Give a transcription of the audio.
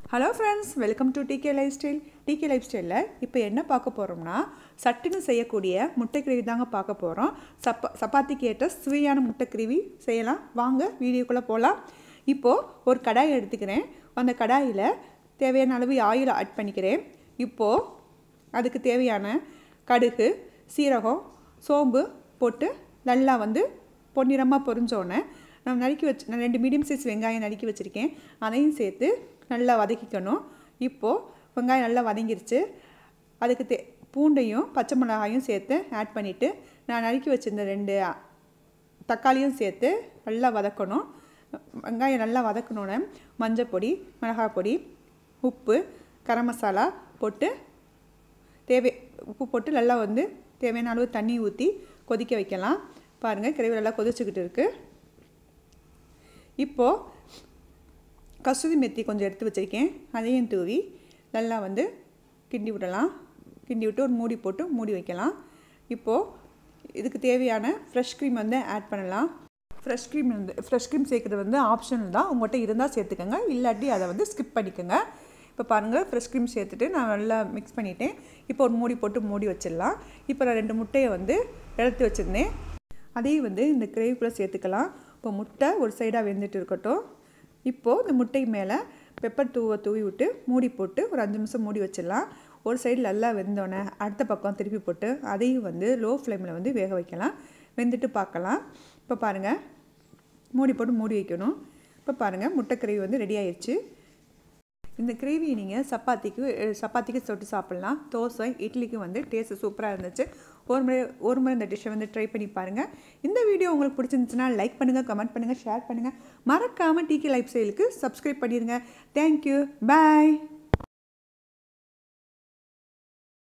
hello friends welcome to DK lifestyle DK லைஃப் ஸ்டைலில் இப்போ என்ன பார்க்க போகிறோம்னா சட்டுன்னு செய்யக்கூடிய முட்டை கிரேவி தாங்க பார்க்க போகிறோம் சப்பா சப்பாத்திக்கு ஏற்ற சுவையான முட்டை கிரேவி செய்யலாம் வாங்க வீடியோக்குள்ளே போகலாம் இப்போது ஒரு கடாய் எடுத்துக்கிறேன் அந்த கடாயில் தேவையான அளவு ஆயில் ஆட் பண்ணிக்கிறேன் இப்போது அதுக்கு தேவையான கடுகு சீரகம் சோம்பு போட்டு நல்லா வந்து பொன்னிறமாக பொரிஞ்சோடனே நான் நறுக்கி வச்சு நான் ரெண்டு மீடியம் சைஸ் வெங்காயம் நறுக்கி வச்சுருக்கேன் அதையும் சேர்த்து நல்லா வதக்கிக்கணும் இப்போது வெங்காயம் நல்லா வதங்கிருச்சு அதுக்கு தே பூண்டையும் பச்சை மிளகாயும் சேர்த்து ஆட் பண்ணிவிட்டு நான் நறுக்கி வச்சுருந்த ரெண்டு தக்காளியும் சேர்த்து நல்லா வதக்கணும் வெங்காயம் நல்லா வதக்கணுன்னு மஞ்சள் பொடி மிளகாய் பொடி உப்பு கரம் மசாலா போட்டு தேவை உப்பு போட்டு நல்லா வந்து தேவையான அளவு தண்ணி ஊற்றி கொதிக்க வைக்கலாம் பாருங்கள் கிரேவி நல்லா கொதிச்சுக்கிட்டு இருக்குது இப்போது கஸ்தூரி மெத்தி கொஞ்சம் எடுத்து வச்சுருக்கேன் அதையும் தூவி நல்லா வந்து கிண்டி விடலாம் கிண்டி விட்டு ஒரு மூடி போட்டு மூடி வைக்கலாம் இப்போது இதுக்கு தேவையான ஃப்ரெஷ் க்ரீம் வந்து ஆட் பண்ணலாம் ஃப்ரெஷ் க்ரீம் வந்து ஃப்ரெஷ் க்ரீம் சேர்க்குறது வந்து ஆப்ஷனல் தான் உங்கள்கிட்ட இருந்தால் சேர்த்துக்கோங்க இல்லாட்டி அதை வந்து ஸ்கிப் பண்ணிக்கோங்க இப்போ பாருங்கள் ஃப்ரெஷ் க்ரீம் சேர்த்துட்டு நான் நல்லா மிக்ஸ் பண்ணிவிட்டேன் இப்போ ஒரு மூடி போட்டு மூடி வச்சிடலாம் இப்போ நான் ரெண்டு முட்டையை வந்து எடுத்து வச்சுருந்தேன் அதையும் வந்து இந்த கிரேவிக்குள்ளே சேர்த்துக்கலாம் இப்போ முட்டை ஒரு சைடாக வெந்துட்டு இருக்கட்டும் இப்போது இந்த முட்டை மேலே பெப்பர் தூவை தூவி விட்டு மூடி போட்டு ஒரு அஞ்சு நிமிஷம் மூடி வச்சிடலாம் ஒரு சைடு நல்லா வெந்தோடனே அடுத்த பக்கம் திருப்பி போட்டு அதையும் வந்து லோ ஃப்ளேமில் வந்து வேக வைக்கலாம் வெந்துட்டு பார்க்கலாம் இப்போ பாருங்கள் மூடி போட்டு மூடி வைக்கணும் இப்போ பாருங்கள் முட்டை கிரேவி வந்து ரெடி ஆயிடுச்சு இந்த கிரேவி நீங்கள் சப்பாத்திக்கு சப்பாத்திக்கு தொட்டு சாப்பிட்லாம் தோசை இட்லிக்கு வந்து டேஸ்ட்டு சூப்பராக இருந்துச்சு ஒரு முறை ஒரு முறை இந்த டிஷ்ஷை வந்து ட்ரை பண்ணி பாருங்கள் இந்த வீடியோ உங்களுக்கு பிடிச்சிருந்துச்சுன்னா லைக் பண்ணுங்கள் கமெண்ட் பண்ணுங்கள் ஷேர் பண்ணுங்கள் மறக்காமல் டிகே லைஃப் ஸ்டைலுக்கு சப்ஸ்கிரைப் பண்ணிடுங்க தேங்க்யூ பாய்